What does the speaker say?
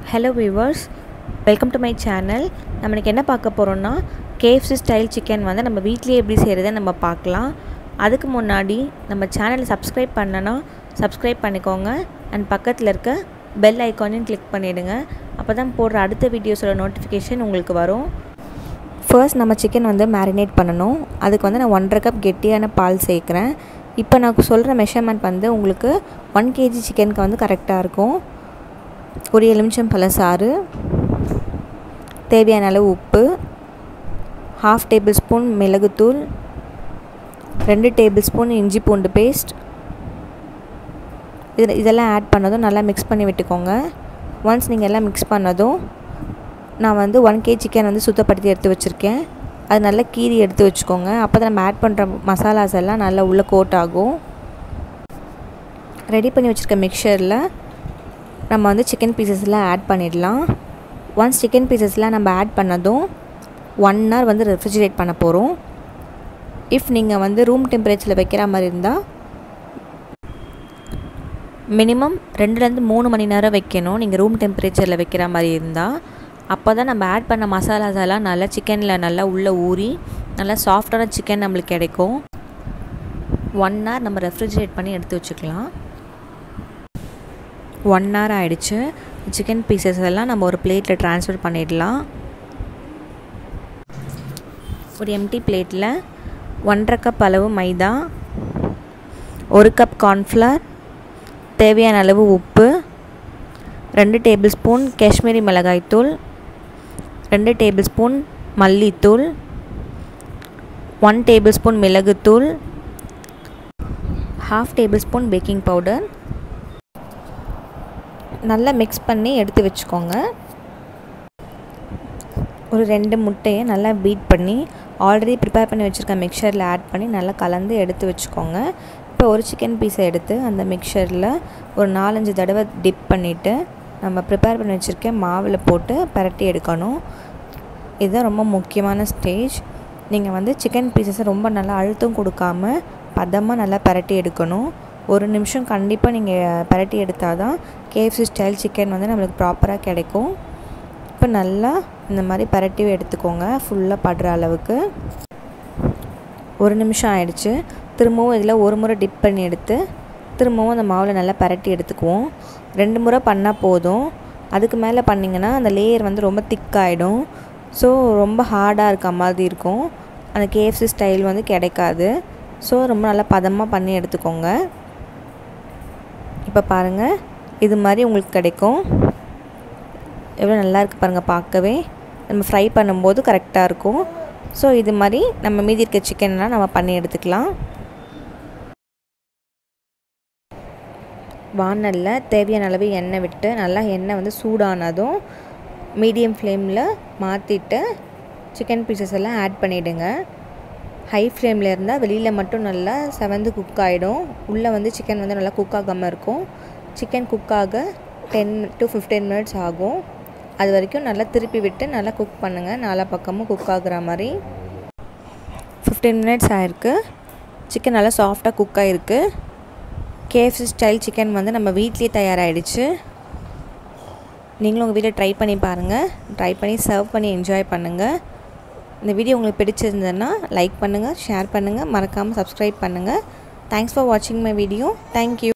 hello viewers welcome to my channel நம்ம இன்றைக்கி என்ன பார்க்க போகிறோம்னா கேஎஃப்சி ஸ்டைல் சிக்கன் வந்து நம்ம வீட்லேயே எப்படி செய்கிறத நம்ம பார்க்கலாம் அதுக்கு முன்னாடி நம்ம சேனலை சப்ஸ்கிரைப் பண்ணனா சப்ஸ்கிரைப் பண்ணிக்கோங்க அண்ட் பக்கத்தில் இருக்க பெல் ஐக்கானையும் கிளிக் பண்ணிவிடுங்க அப்போ தான் போடுற அடுத்த வீடியோஸோட நோட்டிஃபிகேஷன் உங்களுக்கு வரும் ஃபர்ஸ்ட் நம்ம சிக்கன் வந்து மேரினேட் பண்ணணும் அதுக்கு வந்து நான் ஒன்றரை கப் கெட்டியான பால் சேர்க்குறேன் இப்போ நான் சொல்கிற மெஷர்மெண்ட் வந்து உங்களுக்கு ஒன் கேஜி சிக்கனுக்கு வந்து கரெக்டாக இருக்கும் ஒரு எலுமிச்சம் பழ சாறு தேவையான அளவு உப்பு ஹாஃப் டேபிள் ஸ்பூன் மிளகுத்தூள் ரெண்டு டேபிள் ஸ்பூன் இஞ்சி பூண்டு பேஸ்ட் இது இதெல்லாம் ஆட் பண்ணதும் நல்லா மிக்ஸ் பண்ணி விட்டுக்கோங்க ஒன்ஸ் நீங்கள் எல்லாம் மிக்ஸ் பண்ணதும் நான் வந்து ஒன் கே சிக்கன் வந்து சுத்தப்படுத்தி எடுத்து வச்சுருக்கேன் அது நல்லா கீரி எடுத்து வச்சுக்கோங்க அப்போ தான் நம்ம ஆட் பண்ணுற மசாலாஸ் எல்லாம் நல்லா உள்ளே கோட் ஆகும் ரெடி பண்ணி வச்சுருக்க மிக்சரில் நம்ம வந்து சிக்கன் பீசஸ்லாம் ஆட் பண்ணிடலாம் ஒன்ஸ் சிக்கன் பீசஸ்லாம் நம்ம ஆட் பண்ணதும் ஒன் ஹவர் வந்து ரெஃப்ரிஜிரேட் பண்ண போகிறோம் இஃப் நீங்கள் வந்து ரூம் டெம்பரேச்சரில் வைக்கிற மாதிரி இருந்தால் மினிமம் ரெண்டுலேருந்து மூணு மணி நேரம் வைக்கணும் நீங்கள் ரூம் டெம்பரேச்சரில் வைக்கிற மாதிரி இருந்தால் அப்போ தான் நம்ம ஆட் பண்ண மசாலாஸ் எல்லாம் நல்லா சிக்கனில் நல்லா உள்ளே ஊறி நல்லா சாஃப்டான சிக்கன் நம்மளுக்கு கிடைக்கும் ஒன் ஹவர் நம்ம ரெஃப்ரிஜிரேட் பண்ணி எடுத்து வச்சுக்கலாம் ஒன் ஹவர் ஆகிடுச்சு சிக்கன் பீசஸ் எல்லாம் நம்ம ஒரு பிளேட்டில் ட்ரான்ஸ்ஃபர் பண்ணிடலாம் ஒரு எம்டி பிளேட்டில் ஒன்றரை கப் அளவு மைதா ஒரு கப் கார்ன்ஃப்ளவர் தேவையான அளவு உப்பு ரெண்டு டேபிள் ஸ்பூன் காஷ்மீரி மிளகாய்த்தூள் ரெண்டு டேபிள் ஸ்பூன் மல்லித்தூள் ஒன் டேபிள் ஸ்பூன் மிளகுத்தூள் half tablespoon baking powder நல்லா மிக்ஸ் பண்ணி எடுத்து வச்சுக்கோங்க ஒரு ரெண்டு முட்டையை நல்லா பீட் பண்ணி ஆல்ரெடி ப்ரிப்பேர் பண்ணி வச்சுருக்க மிக்சரில் ஆட் பண்ணி நல்லா கலந்து எடுத்து வச்சுக்கோங்க இப்போ ஒரு சிக்கன் பீஸை எடுத்து அந்த மிக்சரில் ஒரு நாலஞ்சு தடவை டிப் பண்ணிவிட்டு நம்ம ப்ரிப்பேர் பண்ணி வச்சுருக்க மாவில் போட்டு பரட்டி எடுக்கணும் இதுதான் ரொம்ப முக்கியமான ஸ்டேஜ் நீங்கள் வந்து சிக்கன் பீசஸை ரொம்ப நல்லா அழுத்தம் கொடுக்காம பதமாக நல்லா பரட்டி எடுக்கணும் ஒரு நிமிஷம் கண்டிப்பாக நீங்கள் பரட்டி எடுத்தால் தான் கேஎஃப்சி ஸ்டைல் சிக்கன் வந்து நம்மளுக்கு ப்ராப்பராக கிடைக்கும் இப்போ நல்லா இந்த மாதிரி பரட்டி எடுத்துக்கோங்க ஃபுல்லாக படுற அளவுக்கு ஒரு நிமிஷம் ஆயிடுச்சு திரும்பவும் இதில் ஒரு முறை டிப் பண்ணி எடுத்து திரும்பவும் அந்த மாவில் நல்லா பரட்டி எடுத்துக்குவோம் ரெண்டு முறை பண்ணால் போதும் அதுக்கு மேலே பண்ணிங்கன்னா அந்த லேயர் வந்து ரொம்ப திக்காகிடும் ஸோ ரொம்ப ஹார்டாக இருக்க மாதிரி இருக்கும் அந்த கேஎஃப்சி ஸ்டைல் வந்து கிடைக்காது ஸோ ரொம்ப நல்லா பதமாக பண்ணி எடுத்துக்கோங்க இப்போ பாருங்கள் இது மாதிரி உங்களுக்கு கிடைக்கும் எவ்வளோ நல்லா இருக்குது பாருங்கள் பார்க்கவே நம்ம ஃப்ரை பண்ணும்போது கரெக்டாக இருக்கும் ஸோ இது மாதிரி நம்ம மீதி இருக்க சிக்கன்லாம் நம்ம பண்ணி எடுத்துக்கலாம் வானலில் தேவையான அளவு எண்ணெய் விட்டு நல்லா எண்ணெய் வந்து சூடானதும் மீடியம் ஃப்ளேமில் மாற்றிட்டு சிக்கன் பீசஸ் எல்லாம் ஆட் பண்ணிவிடுங்க ஹை ஃப்ளேமில் இருந்தால் வெளியில் மட்டும் நல்லா செவந்து குக் ஆகிடும் உள்ளே வந்து சிக்கன் வந்து நல்லா குக் ஆகாமல் இருக்கும் சிக்கன் குக்காக டென் டு ஃபிஃப்டீன் மினிட்ஸ் ஆகும் அது வரைக்கும் நல்லா திருப்பி விட்டு நல்லா குக் பண்ணுங்கள் நாலா பக்கமும் குக் ஆகுற மாதிரி ஃபிஃப்டீன் மினிட்ஸ் ஆகிருக்கு சிக்கன் நல்லா சாஃப்டாக குக் ஆகிருக்கு கேஎஃப்சி ஸ்டைல் சிக்கன் வந்து நம்ம வீட்லேயே தயாராகிடுச்சு நீங்களும் உங்கள் வீட்டில் ட்ரை பண்ணி பாருங்கள் ட்ரை பண்ணி சர்வ் பண்ணி என்ஜாய் பண்ணுங்கள் இந்த வீடியோ உங்களுக்கு பிடிச்சிருந்ததுன்னா லைக் பண்ணுங்கள் ஷேர் பண்ணுங்கள் மறக்காமல் சப்ஸ்கிரைப் பண்ணுங்கள் தேங்க்ஸ் ஃபார் வாட்சிங் மை வீடியோ தேங்க்யூ